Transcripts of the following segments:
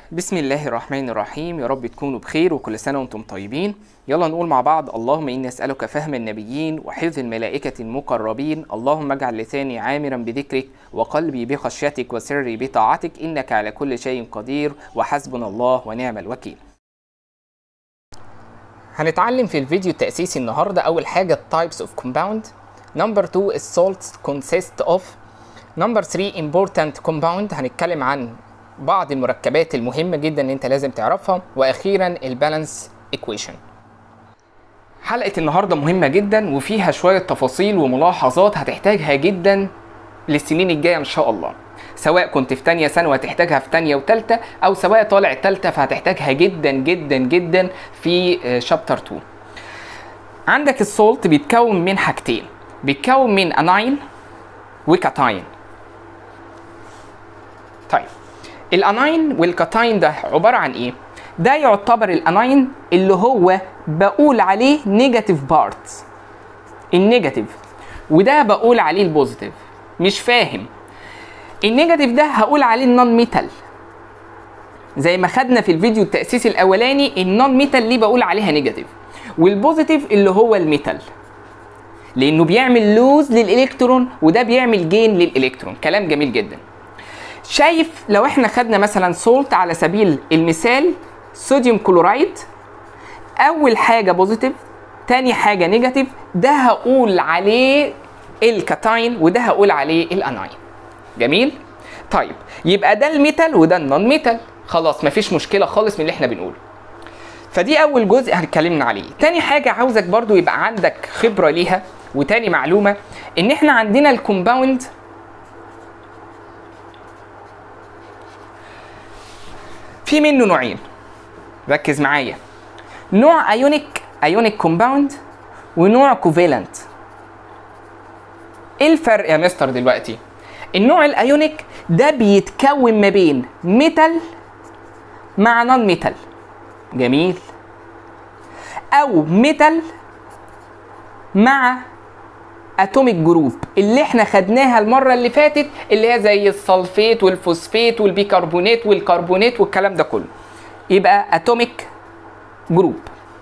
بسم الله الرحمن الرحيم يا رب تكونوا بخير وكل سنة وانتم طيبين يلا نقول مع بعض اللهم إني أسألك فهم النبيين وحفظ الملائكة المقربين اللهم اجعل لساني عامرا بذكرك وقلبي بخشيتك وسري بطاعتك إنك على كل شيء قدير وحسبنا الله ونعم الوكيل هنتعلم في الفيديو التأسيسي النهاردة أول حاجة types of compound number 2 salts consist of number 3 important compound هنتكلم عن بعض المركبات المهمة جدا ان انت لازم تعرفها واخيرا البالانس equation حلقة النهاردة مهمة جدا وفيها شوية تفاصيل وملاحظات هتحتاجها جدا للسنين الجاية ان شاء الله سواء كنت في تانية سنة وهتحتاجها في تانية وتالتة او سواء طالع تالتة فهتحتاجها جدا جدا جدا في شابتر 2 عندك السولت بيتكون من حاجتين بيتكون من اناين وكاتاين طيب الاناين والكاتاين ده عباره عن ايه ده يعتبر الاناين اللي هو بقول عليه نيجاتيف بارت النيجاتيف وده بقول عليه البوزيتيف مش فاهم النيجاتيف ده هقول عليه النون ميتال زي ما خدنا في الفيديو التاسيسي الاولاني النون ميتال ليه بقول عليها نيجاتيف والبوزيتيف اللي هو الميتال لانه بيعمل لوز للالكترون وده بيعمل جين للالكترون كلام جميل جدا شايف لو احنا خدنا مثلا سولت على سبيل المثال صوديوم كلورايد اول حاجه بوزيتيف تاني حاجه نيجاتيف ده هقول عليه الكاتاين وده هقول عليه الاناين جميل طيب يبقى ده الميتال وده النون ميتال خلاص مفيش مشكله خالص من اللي احنا بنقوله فدي اول جزء هنتكلمنا عليه تاني حاجه عاوزك برضو يبقى عندك خبره ليها وتاني معلومه ان احنا عندنا الكومباوند في منه نوعين ركز معايا نوع ايونيك ايونيك كومباوند ونوع كوفالنت ايه الفرق يا مستر دلوقتي النوع الايونيك ده بيتكون ما بين ميتال مع نون ميتال جميل او ميتال مع اتوميك جروب اللي احنا خدناها المره اللي فاتت اللي هي زي الصلفيت والفوسفيت والبيكربونات والكربونات والكلام ده كله يبقى اتوميك جروب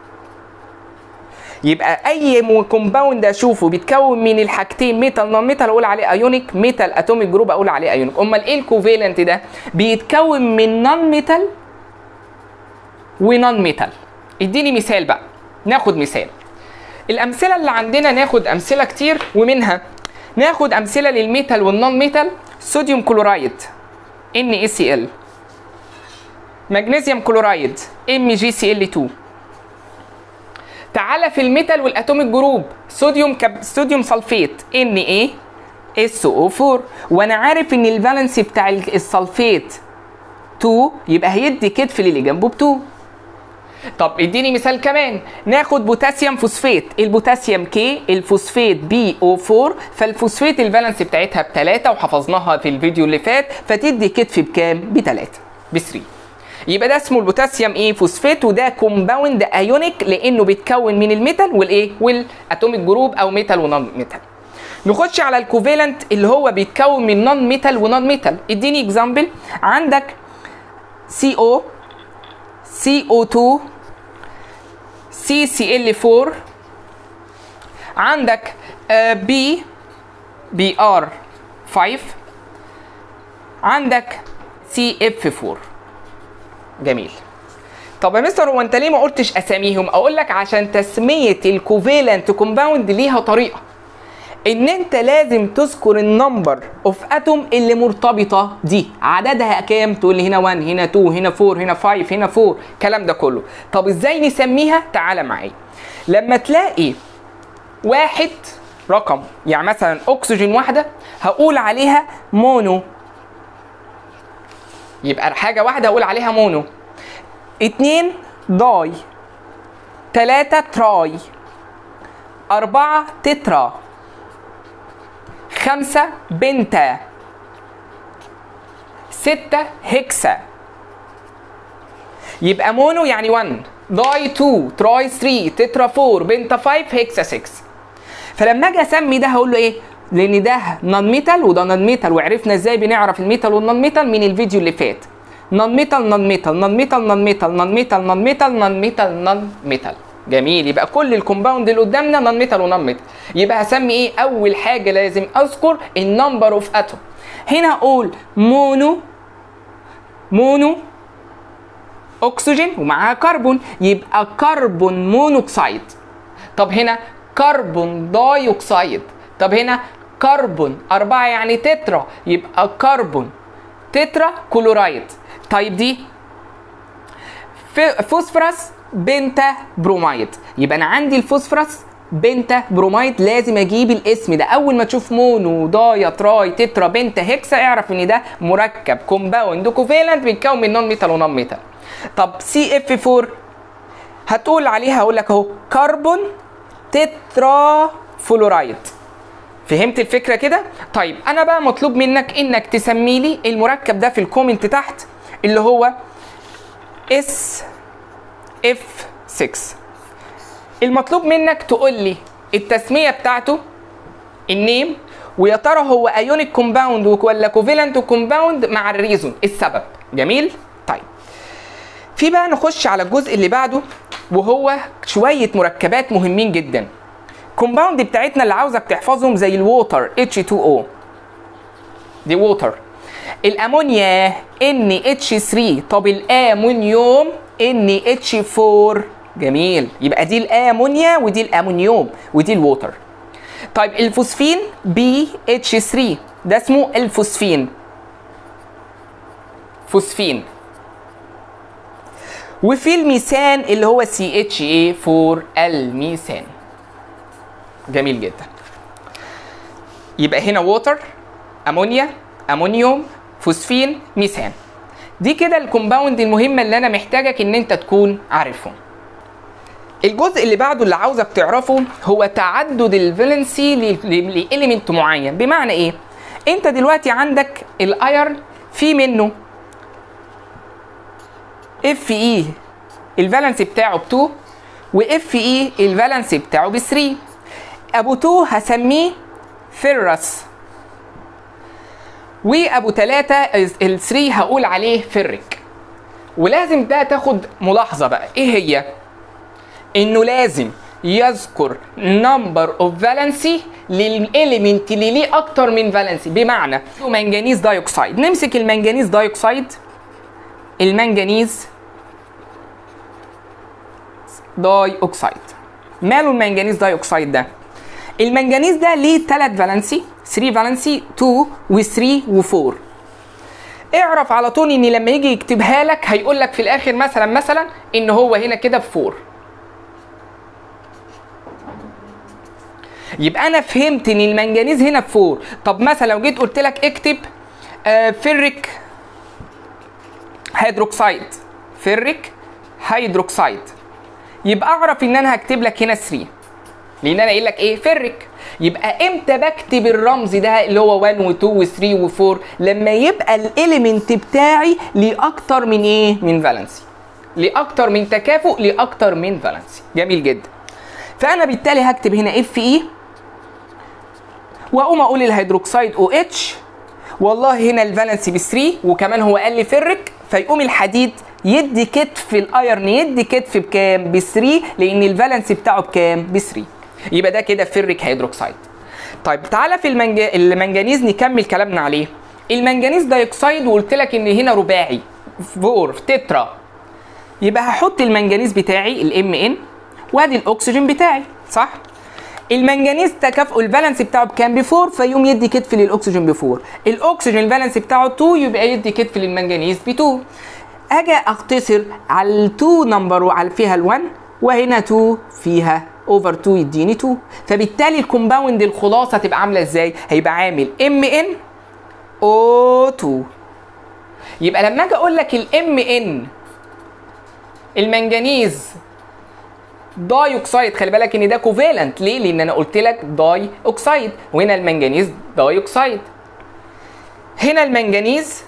يبقى اي كومباوند اشوفه بيتكون من الحاجتين ميتال نون ميتال اقول عليه ايونيك ميتال اتوميك جروب اقول عليه ايونيك امال ايه الكوفالنت ده بيتكون من نون ميتال ونون ميتال اديني مثال بقى ناخد مثال الامثله اللي عندنا ناخد امثله كتير ومنها ناخد امثله للميتال والنون ميتال صوديوم كلورايد NaCl مغنيسيوم كلورايد MgCl2 تعالى في الميتال والاتوميك جروب صوديوم كب... صوديوم سلفيت Na SO4 وانا عارف ان الفالنسي بتاع السلفيت 2 يبقى هيدي كتف للي جنبه ب 2 طب اديني مثال كمان ناخد بوتاسيوم فوسفات البوتاسيوم كي الفوسفات بي او 4 فالفوسفات الفالنس بتاعتها بتلاتة وحفظناها في الفيديو اللي فات فتدي كتف بكام بتلاتة ب 3 يبقى ده اسمه البوتاسيوم ايه فوسفات وده كومباوند ايونيك لانه بيتكون من الميتال والايه والاتوميك جروب او ميتال ونون ميتال نخش على الكوفالنت اللي هو بيتكون من نون ميتال ونون ميتال اديني اكزامبل عندك سي او CO2 CCl4 عندك B BR5 عندك CF4 جميل طب يا مستر هو انت ليه ما قلتش اساميهم اقول لك عشان تسميه الكوفالنت كومباوند ليها طريقه ان انت لازم تذكر النمبر اوف اتوم اللي مرتبطه دي عددها كام تقول لي هنا 1 هنا 2 هنا 4 هنا 5 هنا 4 الكلام ده كله طب ازاي نسميها تعالى معايا لما تلاقي واحد رقم يعني مثلا اكسجين واحده هقول عليها مونو يبقى حاجه واحده هقول عليها مونو اتنين داي تلاتة تراي أربعة تترا خمسة بنتا ستة هكسا يبقى مونو يعني 1 داي 2 تراي 3 تترا 4 بنتا 5 هكسا 6 فلما اجي اسمي ده هقول له ايه لان ده نون ميتال وده نون ميتال وعرفنا ازاي بنعرف الميتال والنون ميتال من الفيديو اللي فات نون ميتال نون ميتال نون ميتال نون ميتال نون ميتال نون ميتال نون ميتال نون ميتال جميل يبقى كل الكومباوند اللي قدامنا نون ميتال ونون ميتال يبقى هسمي ايه اول حاجه لازم اذكر النمبر اوف اتوم هنا اقول مونو مونو اكسجين ومعاها كربون يبقى كربون مونوكسيد طب هنا كربون داي اوكسيد طب هنا كربون أربعة يعني تترا يبقى كربون تترا كلورايد طيب دي ف- فوسفورس بنتا برومايد يبقى انا عندي الفوسفورس بنتا برومايد لازم اجيب الاسم ده اول ما تشوف مونو دايا تراي تترا بنتا هيكسا اعرف ان ده مركب كومباوند كوفالنت بيتكون من نون ميتال ونون ميتال طب سي اف 4 هتقول عليها هقول لك اهو كربون تترا فلورايد فهمت الفكره كده طيب انا بقى مطلوب منك انك تسمي لي المركب ده في الكومنت تحت اللي هو اس اف 6 المطلوب منك تقول لي التسميه بتاعته النيم ويا ترى هو ايونيك كومباوند ولا كوفالنت كومباوند مع الريزون السبب جميل طيب في بقى نخش على الجزء اللي بعده وهو شويه مركبات مهمين جدا كومباوند بتاعتنا اللي عاوزك تحفظهم زي الووتر H2O دي ووتر الامونيا NH3 طب الامونيوم NH4 جميل يبقى دي الامونيا ودي الامونيوم ودي الووتر طيب الفوسفين BH3 ده اسمه الفوسفين فوسفين وفي الميثان اللي هو CHA4 الميثان جميل جدا يبقى هنا ووتر امونيا امونيوم فوسفين ميثان دي كده الكومباوند المهمه اللي انا محتاجك ان انت تكون عارفهم الجزء اللي بعده اللي عاوزك تعرفه هو تعدد الفالنسي لإليمنت معين بمعنى ايه انت دلوقتي عندك الايرن في منه اف اي الفالنس بتاعه ب 2 واف اي الفالنس بتاعه ب 3 ابو 2 هسميه فيرس وابو 3 ال 3 هقول عليه فرك ولازم ده تاخد ملاحظه بقى ايه هي انه لازم يذكر نمبر اوف فالنسي للاليمنت اللي ليه اكتر من فالنسي بمعنى منجنيز دايوكسيد نمسك المنجنيز دايوكسيد المنجنيز داي اوكسيد ماله المنجنيز داي اوكسيد ده المنجنيز ده ليه 3 فالنسي 3 فالنسي 2 و3 و4 اعرف على طول ان لما يجي يكتبها لك هيقول لك في الاخر مثلا مثلا ان هو هنا كده ب 4 يبقى انا فهمت ان المنجنيز هنا ب 4 طب مثلا لو جيت قلت لك اكتب آه فيريك هيدروكسيد فيريك هيدروكسيد يبقى اعرف ان انا هكتب لك هنا 3 لان انا قايل لك ايه فرك يبقى امتى بكتب الرمز ده اللي هو 1 و2 و3 و4 لما يبقى الاليمنت بتاعي ليه اكتر من ايه من فالنسي ليه اكتر من تكافؤ ليه اكتر من فالنسي جميل جدا فانا بالتالي هكتب هنا اف اي واقوم اقول الهيدروكسيد او اتش والله هنا الفالنسي ب 3 وكمان هو قال لي فرك فيقوم الحديد يدي كتف الايرن يدي كتف بكام؟ ب 3 لان الفالنس بتاعه بكام؟ ب 3 يبقى ده كده فيريك هيدروكسيد طيب تعالى في المنج... المنجنيز نكمل كلامنا عليه المنجنيز دايوكسيد وقلت لك ان هنا رباعي فور تترا يبقى هحط المنجنيز بتاعي الام ان وادي الاكسجين بتاعي صح المنجنيز تكافؤ الفالنس بتاعه بكام ب 4 فيقوم يدي كتف للاكسجين ب 4 الاكسجين الفالنس بتاعه 2 يبقى يدي كتف للمنجنيز ب 2 اجي اقتصر على ال 2 نمبر وعلى فيها ال 1 وهنا 2 فيها اوفر 2 يديني 2 فبالتالي الكومباوند الخلاصه تبقى عامله ازاي؟ هيبقى عامل ام ان او 2 يبقى لما اجي اقول لك الام ان المنجنيز داي اوكسايد خلي بالك ان ده كوفالنت ليه؟ لان انا قلت لك داي اوكسايد وهنا المنجنيز داي اوكسايد هنا المنجنيز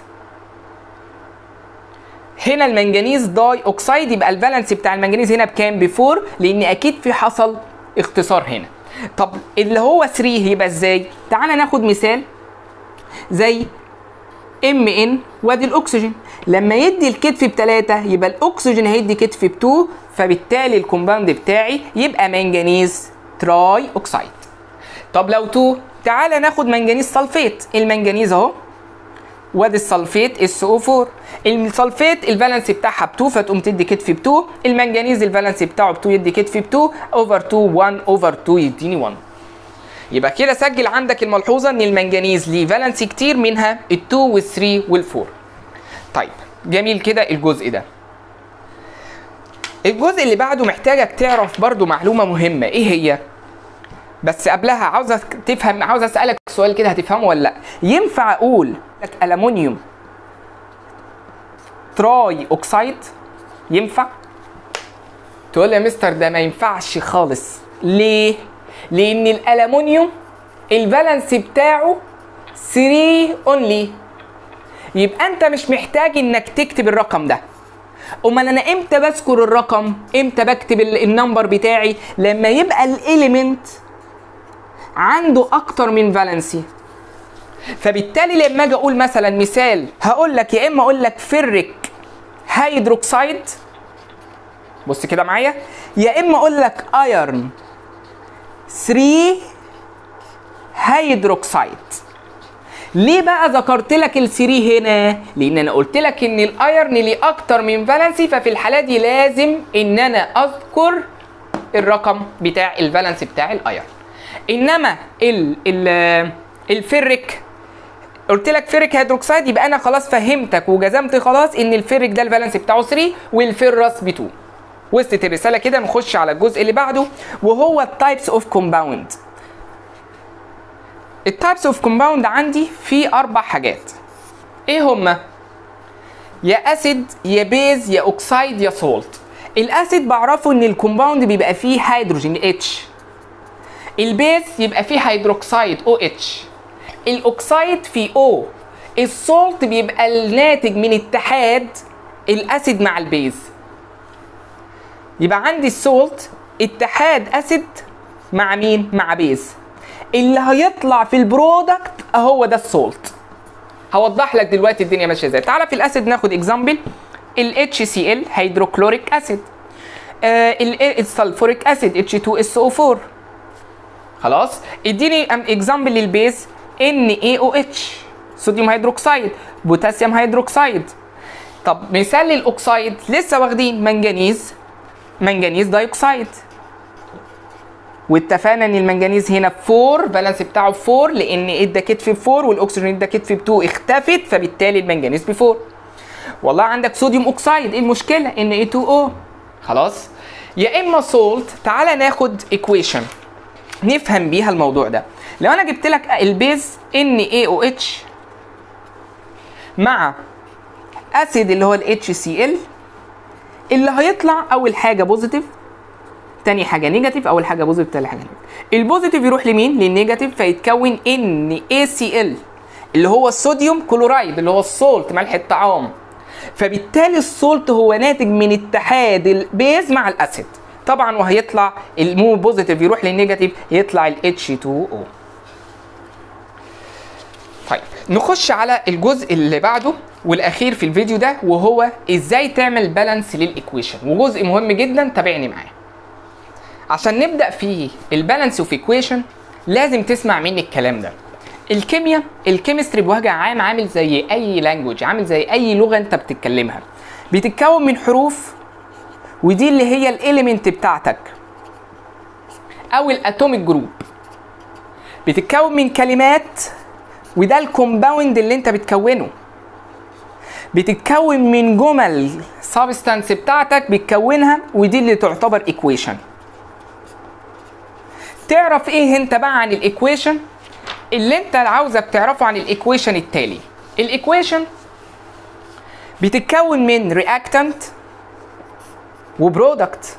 هنا المنجنيز داي اوكسايد يبقى الفالنس بتاع المنجنيز هنا بكام؟ ب 4 لان اكيد في حصل اختصار هنا. طب اللي هو 3 يبقى ازاي؟ تعالى ناخد مثال زي ام ان وادي الاكسجين لما يدي الكتف بتلاتة يبقى الاكسجين هيدي كتف بتو فبالتالي الكومباوند بتاعي يبقى منجنيز تراي اوكسايد طب لو 2 تعالى ناخد منجنيز سلفيت المنجنيز اهو وادي السلفيت اس او 4 السلفيت الفالنسي بتاعها ب 2 فتقوم تدي كتف ب 2 المنجنيز الفالنسي بتاعه ب 2 يدي كتف ب 2 اوفر 2 1 اوفر 2 يديني 1 يبقى كده سجل عندك الملحوظه ان المنجنيز ليه فالنسي كتير منها ال2 وال3 وال4 طيب جميل كده الجزء ده الجزء اللي بعده محتاجك تعرف برضو معلومه مهمه ايه هي بس قبلها عاوز تفهم عاوز اسالك سؤال كده هتفهمه ولا لا ينفع اقول لك الومنيوم تراي اوكسايد ينفع تقول لي يا مستر ده ما ينفعش خالص ليه لان الالومنيوم الفالنس بتاعه 3 اونلي يبقى انت مش محتاج انك تكتب الرقم ده امال انا امتى بذكر الرقم امتى بكتب النمبر بتاعي لما يبقى الاليمنت عنده اكتر من فالنسي فبالتالي لما اجي اقول مثلا مثال هقول لك يا اما اقول لك فرك هيدروكسيد بص كده معايا يا اما اقول لك ايرن 3 هيدروكسيد ليه بقى ذكرت لك ال 3 هنا؟ لان انا قلت لك ان الايرن ليه اكتر من فالنسي ففي الحاله دي لازم ان انا اذكر الرقم بتاع الفالنسي بتاع الايرن. انما ال ال الفرك قلت لك فيريك هيدروكسيد يبقى انا خلاص فهمتك وجزمت خلاص ان الفيريك ده الفالنسي بتاعه 3 والفيرس ب 2 وصلت الرساله كده نخش على الجزء اللي بعده وهو التايبس اوف كومباوند التايبس اوف كومباوند عندي في اربع حاجات ايه هما يا اسيد يا بيز يا اوكسايد يا سولت الاسيد بعرفه ان الكومباوند بيبقى فيه هيدروجين اتش البيز يبقى فيه هيدروكسيد او اتش الاوكسايد فيه او السولت بيبقى الناتج من اتحاد الاسيد مع البيز يبقى عندي السولت اتحاد اسيد مع مين مع بيز اللي هيطلع في البرودكت هو ده السولت هوضح لك دلوقتي الدنيا ماشيه ازاي تعالى في الاسيد ناخد اكزامبل ال HCl هيدروكلوريك اسيد آه السلفوريك اسيد H2SO4 خلاص اديني اكزامبل للبيز NaOH صوديوم هيدروكسيد بوتاسيوم هيدروكسيد طب مثال للاوكسايد لسه واخدين منجنيز منجنيز دايوكسيد واتفقنا ان المنجنيز هنا 4 فالنس بتاعه 4 لان ادى كتف ب 4 والاكسجين ادى كتف ب 2 اختفت فبالتالي المنجنيز ب 4 والله عندك صوديوم اوكسايد ايه المشكله ان A2O خلاص يا اما سولت تعالى ناخد ايكويشن نفهم بيها الموضوع ده لو انا جبت لك البيز NaOH مع اسيد اللي هو ال HCl اللي هيطلع اول حاجه بوزيتيف تاني حاجه نيجاتيف اول حاجه بوزيتيف تاني حاجه نيجاتيف البوزيتيف يروح لمين للنيجاتيف فيتكون NaCl اللي هو الصوديوم كلورايد اللي هو السولت ملح الطعام فبالتالي السولت هو ناتج من اتحاد البيز مع الاسيد طبعا وهيطلع المو بوزيتيف يروح للنيجاتيف يطلع ال H2O طيب نخش على الجزء اللي بعده والاخير في الفيديو ده وهو ازاي تعمل بالانس للايكويشن وجزء مهم جدا تابعني معاه عشان نبدا في البالانس اوف ايكويشن لازم تسمع مني الكلام ده الكيمياء الكيمستري بوجه عام عامل زي اي لانجوج عامل زي اي لغه انت بتتكلمها بتتكون من حروف ودي اللي هي الاليمنت بتاعتك او الاتوميك جروب بتتكون من كلمات وده الكومباوند اللي انت بتكونه بتتكون من جمل سبستانس بتاعتك بتكونها ودي اللي تعتبر ايكويشن تعرف ايه انت بقى عن الايكويشن اللي انت عاوزك تعرفه عن الايكويشن التالي الايكويشن بتتكون من رياكتنت وبرودكت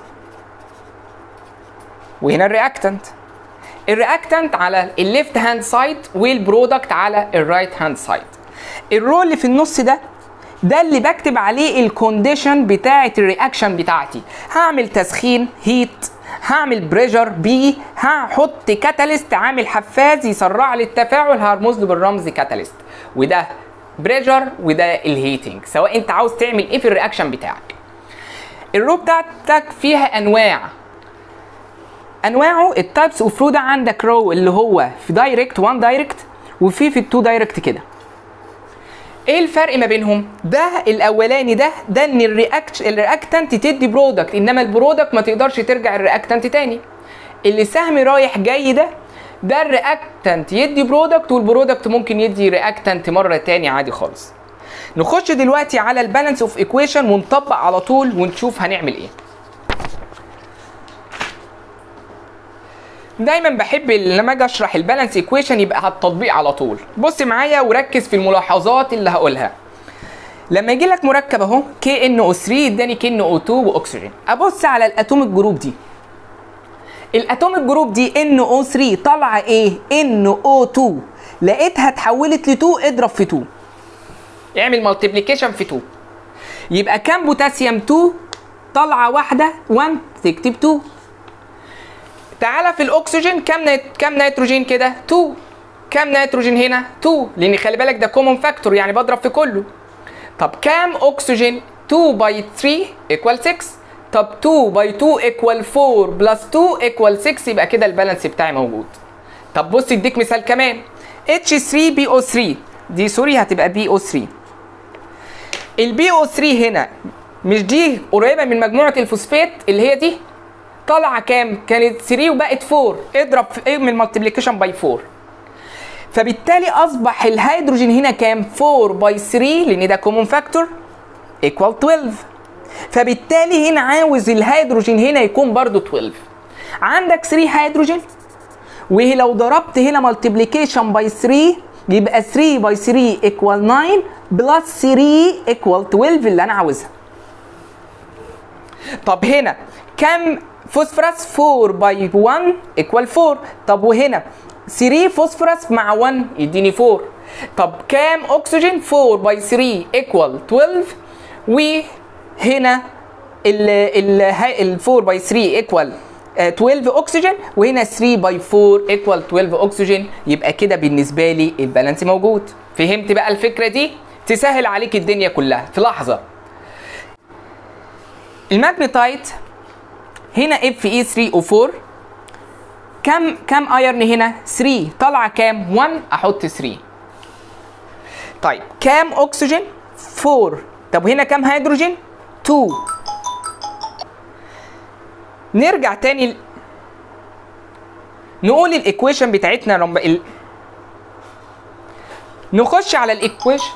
وهنا الرياكتنت الرياكتنت على الليفت هاند سايد والبرودكت على الرايت هاند سايد الرو اللي في النص ده ده اللي بكتب عليه الكونديشن بتاعه الرياكشن بتاعتي هعمل تسخين هيت هعمل بريشر بي هحط كاتاليست عامل حفاز يسرع لي التفاعل هرمز له بالرمز كاتاليست وده بريشر وده الهيتنج سواء انت عاوز تعمل ايه في الرياكشن بتاعك الرو بتاعتك فيها انواع انواعه التايبس اوف رو ده عندك رو اللي هو في دايركت وان دايركت وفي في التو دايركت كده ايه الفرق ما بينهم ده الاولاني ده ده ان الرياكت الرياكتنت تدي برودكت انما البرودكت ما تقدرش ترجع الرياكتنت تاني اللي سهم رايح جاي ده ده الرياكتنت يدي برودكت والبرودكت ممكن يدي رياكتنت مره تاني عادي خالص نخش دلوقتي على البالانس اوف ايكويشن ونطبق على طول ونشوف هنعمل ايه دايما بحب لما اجي اشرح البالانس ايكويشن يبقى على التطبيق على طول بص معايا وركز في الملاحظات اللي هقولها لما يجي لك مركب اهو كي ان او 3 اداني كي ان او 2 واكسجين ابص على الاتوميك جروب دي الاتوميك جروب دي ان او 3 طالعه ايه ان او 2 لقيتها اتحولت ل 2 اضرب في 2 اعمل مالتيبليكيشن في 2 يبقى كام بوتاسيوم 2 طالعه واحده 1 تكتب 2 تعالى في الاكسجين كام نيت... كام نيتروجين كده 2 كام نيتروجين هنا 2 لان خلي بالك ده كومون فاكتور يعني بضرب في كله طب كام اكسجين 2 باي 3 ايكوال 6 طب 2 باي 2 ايكوال 4 بلس 2 ايكوال 6 يبقى كده البالانس بتاعي موجود طب بص اديك مثال كمان H3BO3 دي سوري هتبقى BO3 البي او 3 هنا مش دي قريبه من مجموعه الفوسفات اللي هي دي طالعه كام؟ كانت 3 وبقت 4 اضرب في ايه من المالتيبليكيشن باي 4 فبالتالي اصبح الهيدروجين هنا كام؟ 4 باي 3 لان ده كومون فاكتور ايكوال 12 فبالتالي هنا عاوز الهيدروجين هنا يكون برضو 12 عندك 3 هيدروجين ولو ضربت هنا مالتيبليكيشن باي 3 يبقى 3 باي 3 ايكوال 9 بلس 3 ايكوال 12 اللي انا عاوزها طب هنا كم فوسفورس 4 باي 1 ايكوال 4 طب وهنا 3 فوسفورس مع 1 يديني 4 طب كام اكسجين 4 باي 3 ايكوال 12 وهنا ال ال ال 4 باي 3 ايكوال 12 اكسجين وهنا 3 باي 4 ايكوال 12 اكسجين يبقى كده بالنسبه لي البالانس موجود فهمت بقى الفكره دي تسهل عليك الدنيا كلها في لحظه الماجنتايت هنا اف اي 3 او 4 كم كم ايرن هنا 3 طالعه كام 1 احط 3 طيب كام اكسجين 4 طب وهنا كام هيدروجين 2 نرجع تاني ل... نقول الايكويشن بتاعتنا لما ال... نخش على الايكويشن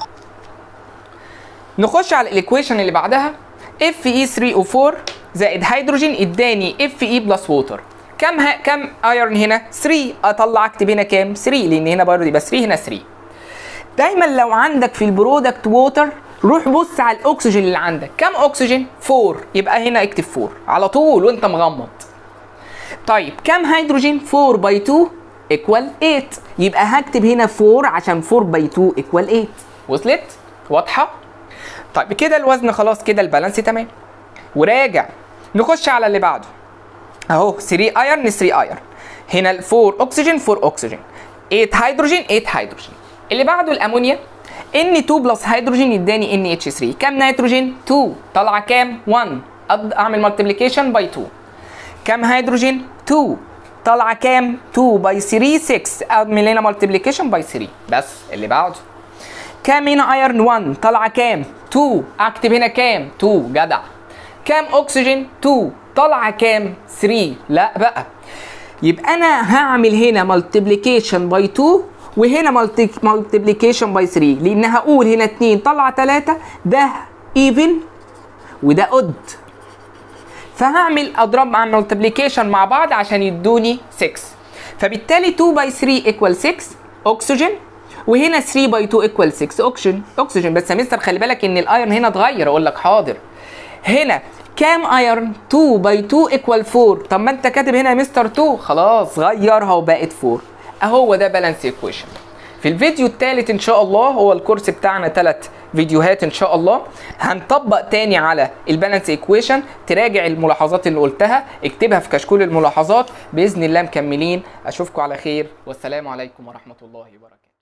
نخش على الايكويشن اللي بعدها اف اي 3 او 4 زائد هيدروجين اداني اف اي بلس ووتر كم ها كم ايرون هنا 3 اطلع اكتب هنا كام 3 لان هنا برضه يبقى 3 هنا 3 دايما لو عندك في البرودكت ووتر روح بص على الاكسجين اللي عندك كم اكسجين 4 يبقى هنا اكتب 4 على طول وانت مغمض طيب كم هيدروجين 4 باي 2 ايكوال 8 يبقى هكتب هنا 4 عشان 4 باي 2 ايكوال 8 وصلت واضحه طيب كده الوزن خلاص كده البالانس تمام وراجع نخش على اللي بعده اهو 3 ايرن 3 ايرن هنا 4 اكسجين 4 اكسجين 8 هيدروجين 8 هيدروجين اللي بعده الامونيا ان 2 بلس هيدروجين يداني ان اتش 3 كام نيتروجين 2 طالعه كام 1 اعمل مالتيبليكيشن باي 2 كام هيدروجين 2 طالعه كام 2 باي 3 6 اعمل هنا مالتيبليكيشن باي 3 بس اللي بعده كام هنا ايرن 1 طالعه كام 2 اكتب هنا كام 2 جدع كام اكسجين 2 طالعه كام 3 لا بقى يبقى انا هعمل هنا مالتيبليكيشن باي 2 وهنا مالتيبليكيشن باي 3 لان هقول هنا 2 طلع 3 ده ايفن وده اود فهعمل اضرب مع مالتيبليكيشن مع بعض عشان يدوني 6 فبالتالي 2 باي 3 ايكوال 6 اكسجين وهنا 3 باي 2 ايكوال 6 اكسجين اكسجين بس يا مستر خلي بالك ان الايرون هنا اتغير اقول لك حاضر هنا كام ايرون 2 باي 2 ايكوال 4 طب ما انت كاتب هنا يا مستر 2 خلاص غيرها وبقت 4 اهو ده بالانس ايكويشن في الفيديو الثالث ان شاء الله هو الكورس بتاعنا ثلاث فيديوهات ان شاء الله هنطبق تاني على البالانس ايكويشن تراجع الملاحظات اللي قلتها اكتبها في كشكول الملاحظات باذن الله مكملين اشوفكم على خير والسلام عليكم ورحمه الله وبركاته